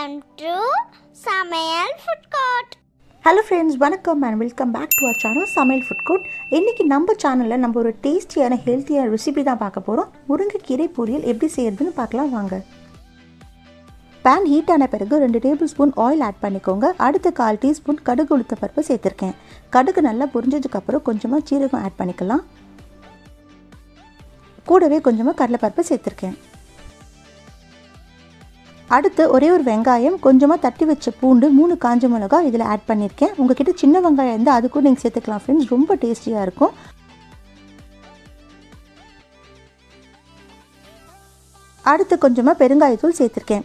welcome to Samayal food court hello friends வணக்கம் and welcome back to our channel Samayal food court இன்றைக்கி நம்ம சேனலில் நம்ம ஒரு டேஸ்டியான ஹெல்த்தியான ரெசிபி தான் பார்க்க போகிறோம் முருங்கைக்கீரை பொரியல் எப்படி செய்யறதுன்னு பார்க்கலாம் வாங்க பேன் ஹீட் ஆன பிறகு ரெண்டு டேபிள் ஸ்பூன் ஆயில் ஆட் பண்ணிக்கோங்க அடுத்து கால் டீஸ்பூன் கடுகு உளுத்த பருப்பு சேர்த்துருக்கேன் கடுகு நல்லா புரிஞ்சதுக்கப்புறம் கொஞ்சமாக சீரகம் ஆட் பண்ணிக்கலாம் கூடவே கொஞ்சமாக கடலைப்பருப்பு சேர்த்துருக்கேன் அடுத்து ஒரே ஒரு வெங்காயம் கொஞ்சமாக தட்டி வச்ச பூண்டு மூணு காஞ்ச மிளகா இதில் ஆட் பண்ணியிருக்கேன் உங்ககிட்ட சின்ன வெங்காயம் இருந்தால் அது கூட நீங்கள் சேர்த்துக்கலாம் ஃப்ரெண்ட்ஸ் ரொம்ப டேஸ்டியாக இருக்கும் அடுத்து கொஞ்சமாக பெருங்காயத்தூள் சேர்த்துருக்கேன்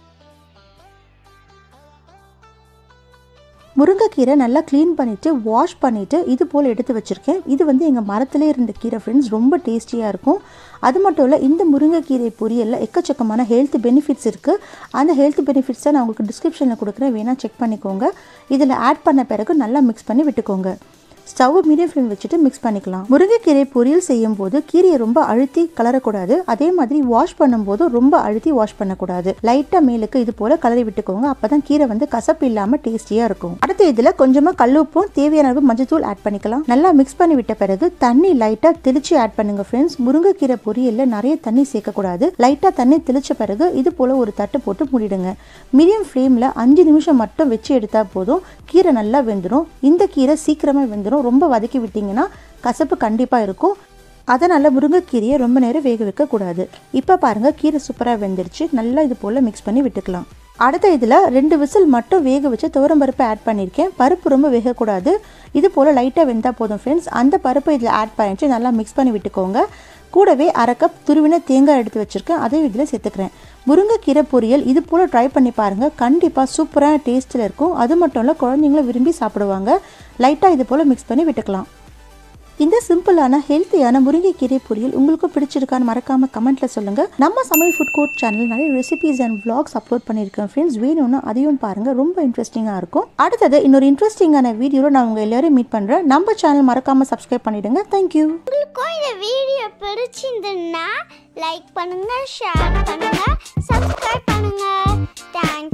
முருங்கைக்கீரை நல்லா க்ளீன் பண்ணிவிட்டு வாஷ் பண்ணிவிட்டு இது போல் எடுத்து வச்சுருக்கேன் இது வந்து எங்கள் மரத்துலேயே இருந்த கீரை ஃப்ரெண்ட்ஸ் ரொம்ப டேஸ்டியாக இருக்கும் அது மட்டும் இல்லை இந்த முருங்கைக்கீரை பொரியலில் எக்கச்சக்கமான ஹெல்த் பெனிஃபிட்ஸ் இருக்குது அந்த ஹெல்த் பெனிஃபிட்ஸை நான் உங்களுக்கு டிஸ்கிரிப்ஷனில் கொடுக்குறேன் வேணால் செக் பண்ணிக்கோங்க இதில் ஆட் பண்ண பிறகு நல்லா மிக்ஸ் பண்ணி விட்டுக்கோங்க ஸ்டவ் மீடியம் ஃப்ளேம் வச்சுட்டு மிக்ஸ் பண்ணிக்கலாம் முருங்கைக்கீரை பொரியல் செய்யும் போது கீரையை ரொம்ப அழுத்தி கலரக்கூடாது அதே மாதிரி வாஷ் பண்ணும்போது ரொம்ப அழுத்தி வாஷ் பண்ணக்கூடாது லைட்டாக மேலுக்கு இது போல கலரி விட்டுக்கோங்க அப்பதான் கீரை வந்து கசப்பு இல்லாமல் டேஸ்டியாக இருக்கும் அடுத்து இதில் கொஞ்சமாக கல்லுப்பும் தேவையான அளவு மஞ்சத்தூள் ஆட் பண்ணிக்கலாம் நல்லா மிக்ஸ் பண்ணி விட்ட பிறகு தண்ணி லைட்டாக தெளிச்சு ஆட் பண்ணுங்க ஃப்ரெண்ட்ஸ் முருங்கைக்கீரை பொரியலில் நிறைய தண்ணி சேர்க்கக்கூடாது லைட்டாக தண்ணி தெளிச்ச பிறகு இது போல ஒரு தட்டு போட்டு மூடிடுங்க மீடியம் ஃப்ளேமில் அஞ்சு நிமிஷம் மட்டும் வச்சு எடுத்தால் போதும் கீரை நல்லா வெந்துடும் இந்த கீரை சீக்கிரமாக வெந்துடும் ரொம்ப வதக்கி விட்டிங்கன்னா கசப்பு கண்டிப்பாக இருக்கும் அதனால் முருங்கைக்கீரையை ரொம்ப நேரம் வேக வைக்கக்கூடாது இப்போ பாருங்கள் கீரை சூப்பராக வெந்துருச்சு நல்லா இது போல் மிக்ஸ் பண்ணி விட்டுக்கலாம் அடுத்த இதில் ரெண்டு விசில் மட்டும் வேக வச்சு துவரம்பருப்பு ஆட் பண்ணியிருக்கேன் பருப்பு ரொம்ப வேகக்கூடாது இது போல் லைட்டாக வெந்தால் போதும் ஃப்ரெண்ட்ஸ் அந்த பருப்பை இதில் ஆட் பண்ணிட்டு நல்லா மிக்ஸ் பண்ணி விட்டுக்கோங்க கூடவே அரை கப் துருவின தேங்காய் எடுத்து வச்சுருக்கேன் அதையும் இதில் சேர்த்துக்கிறேன் முருங்கைக்கீரை பொரியல் இது போல் ட்ரை பண்ணி பாருங்கள் கண்டிப்பாக சூப்பரான டேஸ்ட்டில் இருக்கும் அது மட்டும் இல்லை குழந்தைங்களும் விரும்பி சாப்பிடுவாங்க லைட்டாக இது போல் மிக்ஸ் பண்ணி விட்டுக்கலாம் இந்த சிம்பிளான ஹெல்த்தியான முருங்கைக்கீரை பொரியல் உங்களுக்கும் பிடிச்சிருக்கான்னு மறக்காம கமெண்ட்ல சொல்லுங்க நம்ம சமையல் ஃபுட் கோர்ட் சேனல் நிறைய ரெசிபிஸ் அண்ட் vlogs அப்லோட் பண்ணியிருக்கேன் ஃப்ரெண்ட்ஸ் வேணும்னா அதையும் பாருங்க ரொம்ப இன்ட்ரெஸ்டிங்காக இருக்கும் அடுத்தது இன்னொரு இன்ட்ரெஸ்டிங்கான வீடியோவில் நான் உங்க எல்லாரையும் மீட் பண்றேன் நம்ம சேனல் மறக்காம சப்ஸ்கிரைப் பண்ணிடுங்க தேங்க்யூ உங்களுக்கும் இந்த வீடியோ பிடிச்சிருந்ததுன்னா லைக் பண்ணுங்க ஷேர் பண்ணுங்க சப்ஸ்கிரைப் பண்ணுங்க தேங்க்யூ